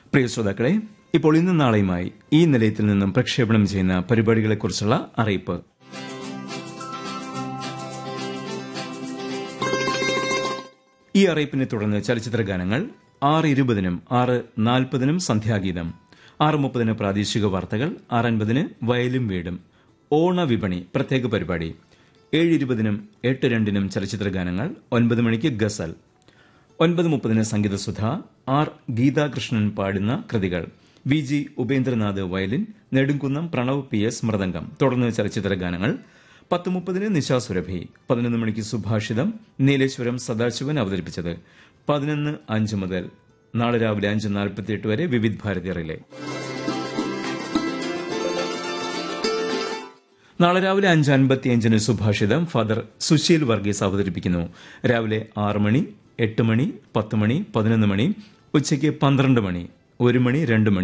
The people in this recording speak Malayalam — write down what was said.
പ്രിയ ശ്രോതാക്കളെ ഇപ്പോൾ ഇന്നും നാളെയുമായി ഈ നിലയത്തിൽ നിന്നും പ്രക്ഷേപണം ചെയ്യുന്ന പരിപാടികളെക്കുറിച്ചുള്ള അറിയിപ്പ് ഈ അറിയിപ്പിനെ തുടർന്ന് ചലച്ചിത്ര ഗാനങ്ങൾ ആറ് ഇരുപതിനും ആറ് നാൽപ്പതിനും സന്ധ്യാഗീതം ആറ് മുപ്പതിന് പ്രാദേശിക വാർത്തകൾ ആറ് അൻപതിന് വയലും വീടും ഓണവിപണി പ്രത്യേക പരിപാടി ഏഴ് ഇരുപതിനും എട്ട് രണ്ടിനും ചലച്ചിത്ര ഗാനങ്ങൾ ഒൻപത് മണിക്ക് ഗസൽ ഒൻപത് മുപ്പതിന് സംഗീതസുധ ആർ ഗീതാകൃഷ്ണൻ പാടുന്ന കൃതികൾ V G Upendranath violin Nedumkunnam Pranav P S mridangam തുടർന്ന് ചലച്ചിത്ര ഗാനങ്ങൾ പത്ത് മുപ്പതിന് നിശാസുരഭി പതിനൊന്ന് മണിക്ക് സുഭാഷിതം നീലേശ്വരം സദാശിവൻ അവതരിപ്പിച്ചത് പതിനൊന്ന് അഞ്ച് മുതൽ നാളെ രാവിലെ അഞ്ച് നാൽപ്പത്തിയെട്ട് വരെ വിവിധ് ഭാരതി റിലേ നാളെ രാവിലെ അഞ്ച് അൻപത്തിയഞ്ചിന് സുഭാഷിതം ഫാദർ സുശീൽ വർഗീസ് അവതരിപ്പിക്കുന്നു രാവിലെ ആറ് മണി എട്ട് മണി പത്ത് മണി പതിനൊന്ന് മണി ഉച്ചയ്ക്ക് പന്ത്രണ്ട് മണി ഒരു മണി രണ്ട് മണി